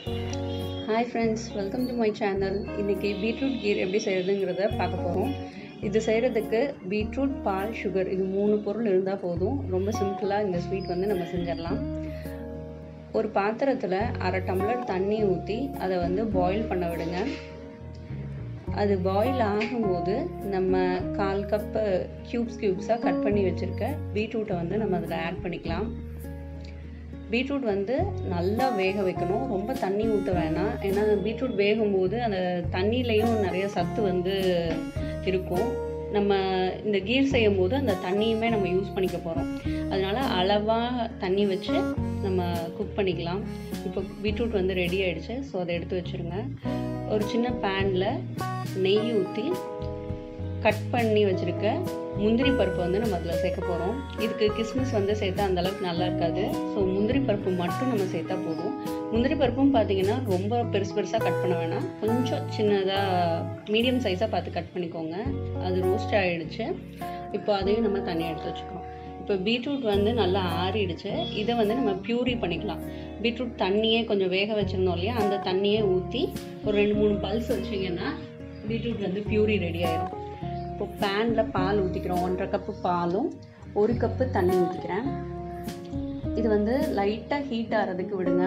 hi friends welcome to my channel இன்றைக்கி beetroot kheer எப்படி செய்கிறதுங்கிறத பார்க்க போகிறோம் இது செய்கிறதுக்கு பீட்ரூட் பால் சுகர் இது மூணு பொருள் இருந்தால் போதும் ரொம்ப சிம்பிளாக இந்த ஸ்வீட் வந்து நம்ம செஞ்சிடலாம் ஒரு பாத்திரத்தில் அரை டம்ளர் தண்ணி ஊற்றி அதை வந்து பாயில் பண்ண விடுங்க அது பாயில் ஆகும்போது நம்ம கால் கப்பு க்யூப்ஸ் க்யூப்ஸாக கட் பண்ணி வச்சுருக்க பீட்ரூட்டை வந்து நம்ம அதில் ஆட் பண்ணிக்கலாம் பீட்ரூட் வந்து நல்லா வேக வைக்கணும் ரொம்ப தண்ணி ஊற்ற வேணாம் ஏன்னா பீட்ரூட் வேகும்போது அந்த தண்ணியிலையும் நிறைய சத்து வந்து இருக்கும் நம்ம இந்த கீர் செய்யும் போது அந்த தண்ணியுமே நம்ம யூஸ் பண்ணிக்க போகிறோம் அதனால் அளவாக தண்ணி வச்சு நம்ம குக் பண்ணிக்கலாம் இப்போ பீட்ரூட் வந்து ரெடி ஆகிடுச்சு ஸோ அதை எடுத்து வச்சுருங்க ஒரு சின்ன பேனில் நெய் ஊற்றி கட் பண்ணி வச்சுருக்க முந்திரி பருப்பு வந்து நம்ம அதில் சேர்க்க போகிறோம் இதுக்கு கிஸ்மிஸ் வந்து சேர்த்தா அந்தளவுக்கு நல்லா இருக்காது ஸோ முந்திரி பருப்பு மட்டும் நம்ம சேர்த்தா போதும் முந்திரி பருப்பும் பார்த்தீங்கன்னா ரொம்ப பெருசு பெருசாக கட் பண்ண வேணாம் கொஞ்சம் சின்னதாக மீடியம் சைஸாக பார்த்து கட் பண்ணிக்கோங்க அது ரோஸ்ட் ஆகிடுச்சு இப்போ அதையும் நம்ம தனியாக எடுத்து வச்சுக்கிறோம் இப்போ பீட்ரூட் வந்து நல்லா ஆறிடுச்சு இதை வந்து நம்ம ப்யூரி பண்ணிக்கலாம் பீட்ரூட் தண்ணியே கொஞ்சம் வேக வச்சுருந்தோம் இல்லையா அந்த தண்ணியே ஊற்றி ஒரு ரெண்டு மூணு பல்ஸ் வச்சிங்கன்னா பீட்ரூட் வந்து ப்யூரி ரெடி ஆயிடும் இப்போ பேனில் பால் ஊற்றிக்கிறோம் ஒன்றரை கப்பு பாலும் ஒரு கப்பு தண்ணி ஊற்றிக்கிறேன் இது வந்து லைட்டாக ஹீட் ஆகிறதுக்கு விடுங்க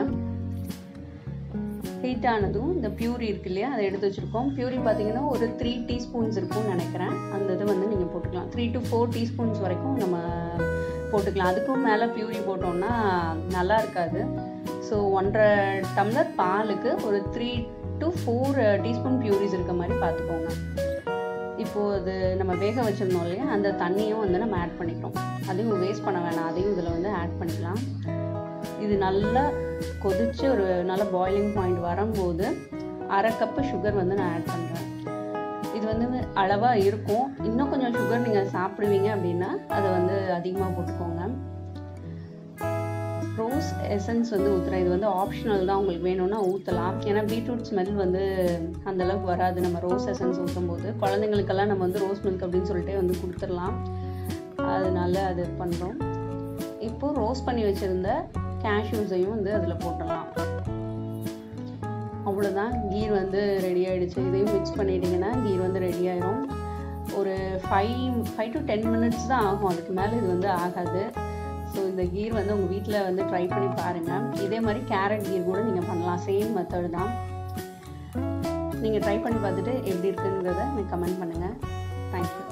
ஹீட் ஆனதும் இந்த பியூரி இருக்கு இல்லையா அதை எடுத்து வச்சுருக்கோம் பியூரி பார்த்தீங்கன்னா ஒரு த்ரீ டீஸ்பூன்ஸ் இருக்கும்னு நினைக்கிறேன் அந்த இதை வந்து நீங்கள் போட்டுக்கலாம் த்ரீ டு ஃபோர் டீஸ்பூன்ஸ் வரைக்கும் நம்ம போட்டுக்கலாம் அதுக்கும் மேலே பியூரி போட்டோம்னா நல்லா இருக்காது ஸோ ஒன்றரை டம்ளர் பாலுக்கு ஒரு த்ரீ டு ஃபோர் டீஸ்பூன் பியூரிஸ் இருக்க மாதிரி பார்த்துக்கோங்க இப்போது அது நம்ம வேக வச்சிருந்தோம் இல்லையா அந்த தண்ணியும் வந்து நம்ம ஆட் பண்ணிக்கிறோம் அதையும் வேஸ்ட் பண்ண வேணாம் அதையும் இதில் வந்து ஆட் பண்ணிக்கலாம் இது நல்லா கொதித்து ஒரு நல்ல பாயிலிங் பாயிண்ட் வரும்போது அரை கப்பு சுகர் வந்து நான் ஆட் பண்ணுறேன் இது வந்து அளவாக இருக்கும் இன்னும் கொஞ்சம் சுகர் நீங்கள் சாப்பிடுவீங்க அப்படின்னா அதை வந்து அதிகமாக போட்டுக்கோங்க ரோஸ் எசன்ஸ் வந்து ஊற்றுறேன் இது வந்து ஆப்ஷனல் தான் உங்களுக்கு வேணும்னா ஊற்றலாம் ஏன்னா பீட்ரூட் ஸ்மெல் வந்து அந்தளவுக்கு வராது நம்ம ரோஸ் எசன்ஸ் ஊற்றும் போது குழந்தைங்களுக்கெல்லாம் நம்ம வந்து ரோஸ் மில்க் அப்படின்னு சொல்லிட்டு வந்து கொடுத்துடலாம் அதனால அது பண்ணுறோம் இப்போது ரோஸ் பண்ணி வச்சுருந்த கேஷ்யூஸையும் வந்து அதில் போட்டுடலாம் அவ்வளோதான் கீர் வந்து ரெடி ஆகிடுச்சு இதையும் மிக்ஸ் பண்ணிட்டீங்கன்னா கீர் வந்து ரெடி ஆயிரும் ஒரு five five to ten minutes தான் ஆகும் அதுக்கு மேலே இது வந்து ஆகாது ஸோ இந்த கீர் வந்து உங்கள் வீட்டில் வந்து ட்ரை பண்ணி பாருங்கள் இதே மாதிரி கேரட் கீர் கூட நீங்கள் பண்ணலாம் சேம் மெத்தட் தான் நீங்கள் ட்ரை பண்ணி பார்த்துட்டு எப்படி இருக்குங்கிறத எனக்கு கமெண்ட் பண்ணுங்கள் தேங்க்யூ